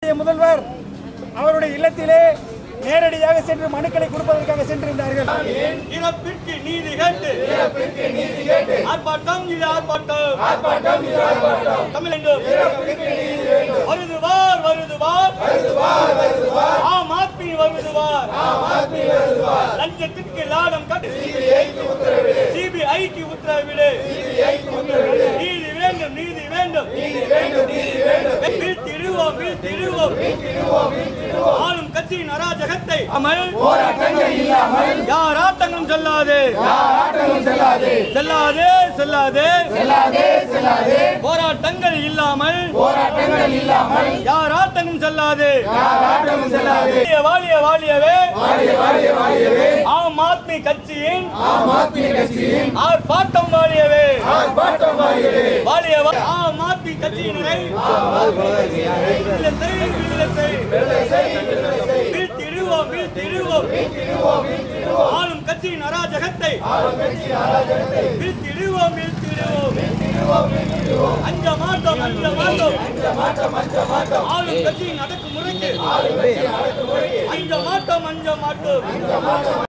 முதல்வர் அவருடைய இல்லத்திலே நேரடியாக சென்று மனுக்களை கொடுப்பதற்காக சென்றிருந்தார்கள் இறப்பிற்கு நீதி கேட்டு ஆர்ப்பாட்டம் இது ஆர்ப்பாட்டம் தமிழெங்கும் வருதுவார் வருதுவார் ஆம் ஆத்மி வருதுவார் லஞ்சத்திற்கு லாடம் கட்டு சிபிஐக்கு உத்தரவிடு நீதி வேண்டும் நீதி வேண்டும் வீழ்த்திடுவோம் வீழ்த்திடுவோம் ஆளும் கட்சியின் அராஜகத்தை அமல் யார் ஆட்டங்களும் செல்லாது செல்லாதே செல்லாதே போராட்டங்கள் இல்லாமல் யார் ஆட்டமும் செல்லாது வாழிய வாழியவே ஆம் ஆத்மி கட்சியின் ஆர்ப்பாட்டம் வாழியவே வாழிய வா- ஆம் ஆத்மி கட்சியினரை இல்லத்தை, இல்லத்தை. வீழ்த்திடுவோம் வீழ்த்திடுவோம் ஆளும் கட்சியின் அராஜகத்தை வீழ்த்திடுவோம் வீழ்த்திடுவோம் அஞ்ச மாட்டோம் அஞ்ச மாட்டோம் ஆளும் கட்சியின் அடக்குமுறைக்கு அஞ்ச மாட்டோம் அஞ்ச மாட்டோம்